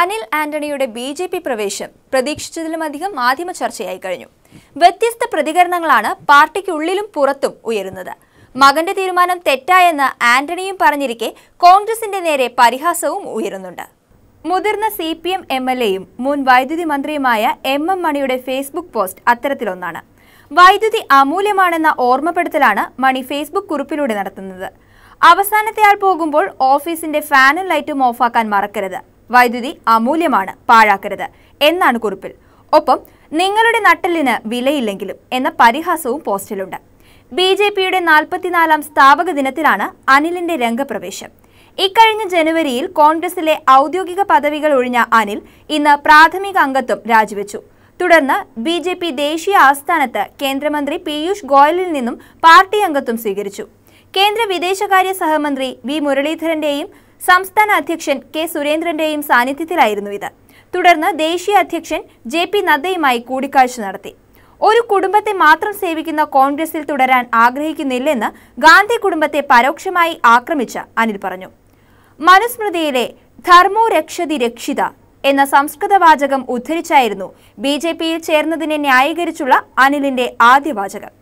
അനിൽ ആന്റണിയുടെ B J P പ്രവേശം പ്രതീക്ഷിച്ചതിലുമധികം മാധ്യമ ചർച്ചയായി കഴിഞ്ഞു വ്യത്യസ്ത പ്രതികരണങ്ങളാണ് പാർട്ടിക്കുള്ളിലും പുറത്തും ഉയരുന്നത് മകന്റെ തീരുമാനം തെറ്റായെന്ന് ആന്റണിയും പറഞ്ഞിരിക്കെ കോൺഗ്രസിന്റെ നേരെ പരിഹാസവും ഉയരുന്നുണ്ട് മുതിർന്ന C P M M L എയും മുൻ വൈദ്യുതി മന്ത്രിയുമായ എം എം മണിയുടെ ഫേസ്ബുക്ക് പോസ്റ്റ് അത്തരത്തിലൊന്നാണ് വൈദ്യുതി അമൂല്യമാണെന്ന ഓർമ്മപ്പെടുത്തലാണ് മണി ഫേസ്ബുക്ക് കുറിപ്പിലൂടെ നടത്തുന്നത് അവസാനത്തെ ആൾ പോകുമ്പോൾ ഓഫീസിന്റെ ഫാനും ലൈറ്റും ഓഫാക്കാൻ മറക്കരുത് വൈദ്യുതി അമൂല്യമാണ് പാഴാക്കരുത് എന്നാണ് കുറിപ്പിൽ ഒപ്പം നിങ്ങളുടെ നട്ടലിന് വിലയില്ലെങ്കിലും എന്ന പരിഹാസവും പോസ്റ്റിലുണ്ട് ബി ജെ പിയുടെ നാൽപ്പത്തിനാലാം സ്ഥാപക ദിനത്തിലാണ് അനിലിന്റെ രംഗപ്രവേശം ഇക്കഴിഞ്ഞ ജനുവരിയിൽ കോൺഗ്രസിലെ ഔദ്യോഗിക പദവികൾ ഒഴിഞ്ഞ അനിൽ ഇന്ന് പ്രാഥമിക അംഗത്വം രാജിവെച്ചു തുടർന്ന് ബി ജെ പി ദേശീയ ആസ്ഥാനത്ത് കേന്ദ്രമന്ത്രി പീയൂഷ് ഗോയലിൽ നിന്നും പാർട്ടി അംഗത്വം സ്വീകരിച്ചു കേന്ദ്ര വിദേശകാര്യ സഹമന്ത്രി വി മുരളീധരന്റെയും സംസ്ഥാന അധ്യക്ഷൻ കെ സുരേന്ദ്രന്റെയും സാന്നിധ്യത്തിലായിരുന്നു ഇത് തുടർന്ന് ദേശീയ അധ്യക്ഷൻ ജെ പി നദ്ദയുമായി കൂടിക്കാഴ്ച നടത്തി ഒരു കുടുംബത്തെ മാത്രം സേവിക്കുന്ന കോൺഗ്രസിൽ തുടരാൻ ആഗ്രഹിക്കുന്നില്ലെന്ന് ഗാന്ധി കുടുംബത്തെ പരോക്ഷമായി ആക്രമിച്ച അനിൽ പറഞ്ഞു മനുസ്മൃതിയിലെ ധർമ്മോ രക്ഷതി രക്ഷിത എന്ന സംസ്കൃത വാചകം ഉദ്ധരിച്ചായിരുന്നു ബി ജെ പിയിൽ ചേർന്നതിനെ ന്യായീകരിച്ചുള്ള അനിലിന്റെ ആദ്യ വാചകം